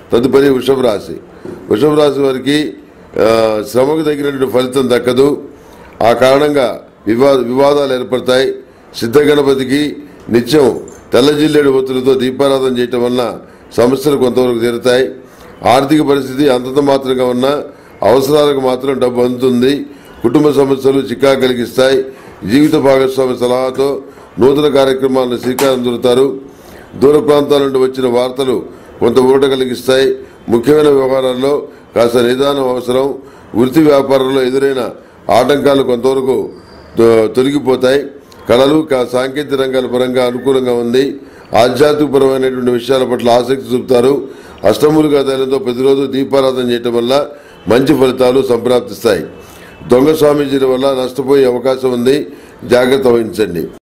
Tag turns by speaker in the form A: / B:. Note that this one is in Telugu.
A: తదుపరి వృషభ రాశి వృషభ రాశి వారికి ఆ, శ్రమకు తగినటువంటి ఫలితం దక్కదు ఆ కారణంగా వివా వివాదాలు ఏర్పడతాయి సిద్ధ గణపతికి నిత్యం తెల్ల జిల్లేడు ఒత్తులతో దీపారాధన చేయటం వలన సమస్యలు కొంతవరకు తీరుతాయి ఆర్థిక పరిస్థితి అంతంత మాత్రంగా ఉన్న అవసరాలకు మాత్రం డబ్బు అందుతుంది కుటుంబ సమస్యలు చిక్కా కలిగిస్తాయి జీవిత భాగస్వామి సలహాతో నూతన కార్యక్రమాలను శ్రీకారం చుడతారు దూర ప్రాంతాల నుండి వచ్చిన వార్తలు కొంత ఊరట కలిగిస్తాయి ముఖ్యమైన వ్యవహారాల్లో కాస్త నిదానం అవసరం వృత్తి వ్యాపారంలో ఎదురైన ఆటంకాలు కొంతవరకు తొ- తొలగిపోతాయి కళలు కా- సాంకేతిక రంగాల పరంగా అనుకూలంగా ఉంది ఆధ్యాత్మికపరమైనటువంటి విషయాల పట్ల ఆసక్తి చూపుతారు అష్టములుగా దైనంతో ప్రతిరోజు దీపారాధన చేయటం వల్ల మంచి ఫలితాలు సంప్రాప్తిస్తాయి దొంగ స్వామీజీల వల్ల నష్టపోయే అవకాశం ఉంది జాగ్రత్త వహించండి